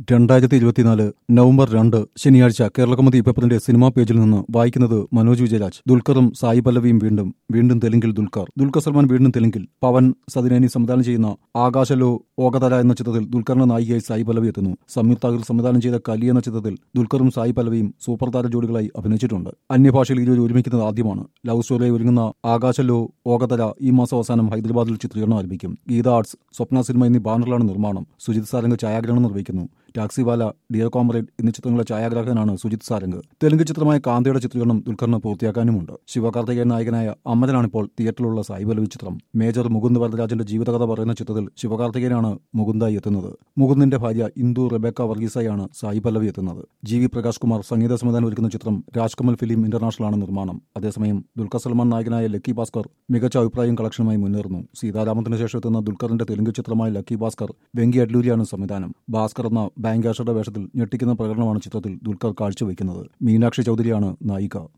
രണ്ടായിരത്തി ഇരുപത്തിനാല് നവംബർ രണ്ട് ശനിയാഴ്ച കേരളകൗമുദി പേപ്പറിന്റെ സിനിമാ പേജിൽ നിന്ന് വായിക്കുന്നത് മനോജ് വിജയരാജ് ദുൽഖറും സായി പല്ലവിയും വീണ്ടും വീണ്ടും തെലുങ്കിൽ ദുൽഖർ ദുൽഖർ സൽമാൻ വീണ്ടും തെലുങ്കിൽ പവൻ സതിനേനി സംവിധാനം ചെയ്യുന്ന ആകാശലോ ഓകതല എന്ന ചിത്രത്തിൽ ദുൽഖറിന്റെ നായികയായി സായി പല്ലവി എത്തുന്നു സംയുക്ത അഖിൽ സംവിധാനം ചെയ്ത കലി എന്ന ചിത്രത്തിൽ ദുൽഖറും സായി പല്ലവിയും സൂപ്പർ താര ജോഡികളായി അഭിനയിച്ചിട്ടുണ്ട് അന്യഭാഷയിൽ ഇരുവരും ഒരുമിക്കുന്നത് ആദ്യമാണ് ലവ് സ്റ്റോറിയായി ഒരുങ്ങുന്ന ആകാശലോ ഓകതല ഈ മാസം അവസാനം ഹൈദരാബാദിൽ ചിത്രീകരണം ആരംഭിക്കും ഗീത ആർട്സ് സ്വപ്ന സിനിമ എന്നീ ബാനറിലാണ് നിർമ്മാണം സുജിത് സാരംഗ് ഛായാഗ്രഹണം നിർവഹിക്കുന്നു ടാക്സിവാല ഡിയർ കോമ്രേഡ് എന്നീ ചിത്രങ്ങളുടെ ഛായാഗ്രാഹകനാണ് സുജിത് സാരംഗ് തെലുങ്ക് ചിത്രമായ കാന്തയുടെ ചിത്രീകരണം ദുൽഖറിന് പൂർത്തിയാക്കാനുമുണ്ട് ശിവകാർത്തികേയൻ നായകനായ അമരനാണിപ്പോൾ തിയേറ്ററിലുള്ള സായി പല്ലവി ചിത്രം മേജർ മുകുന്ദ് വരദരാജന്റെ ജീവിതകഥ പറയുന്ന ചിത്രത്തിൽ ശിവകാർത്തികേയനാണ് മുകുന്ദായി എത്തുന്നത് മുകുന്ദിന്റെ ഭാര്യ ഇന്ദു റെബേക്ക വർഗീസായാണ് സായി പല്ലവി എത്തുന്നത് ജി വി പ്രകാശ് കുമാർ സംഗീത സംവിധാനം ഒരുക്കുന്ന ചിത്രം രാജ്കമൽ ഫിലിം ഇന്റർനാഷണലാണ് നിർമ്മാണം അതേസമയം ദുൽഖർ സൽമാൻ നായകനായ ലക്കി ഭാസ്കർ മികച്ച അഭിപ്രായം കളക്ഷനുമായി മുന്നേറുന്നു സീതാരാമത്തിന് ശേഷം എത്തുന്ന ദുൽഖറിന്റെ തെലുങ്ക് ചിത്രമായ ലക്കി ഭാസ്കർ വെങ്കി അഡ്ലൂരിയാണ് സംവിധാനം ഭാസ്കർ എന്ന ബാങ്ക് ആഷയുടെ വേഷത്തിൽ ഞെട്ടിക്കുന്ന പ്രകടനമാണ് ചിത്രത്തിൽ ദുൽഖർ കാഴ്ചവെക്കുന്നത് മീനാക്ഷി ചൗധരിയാണ് നായിക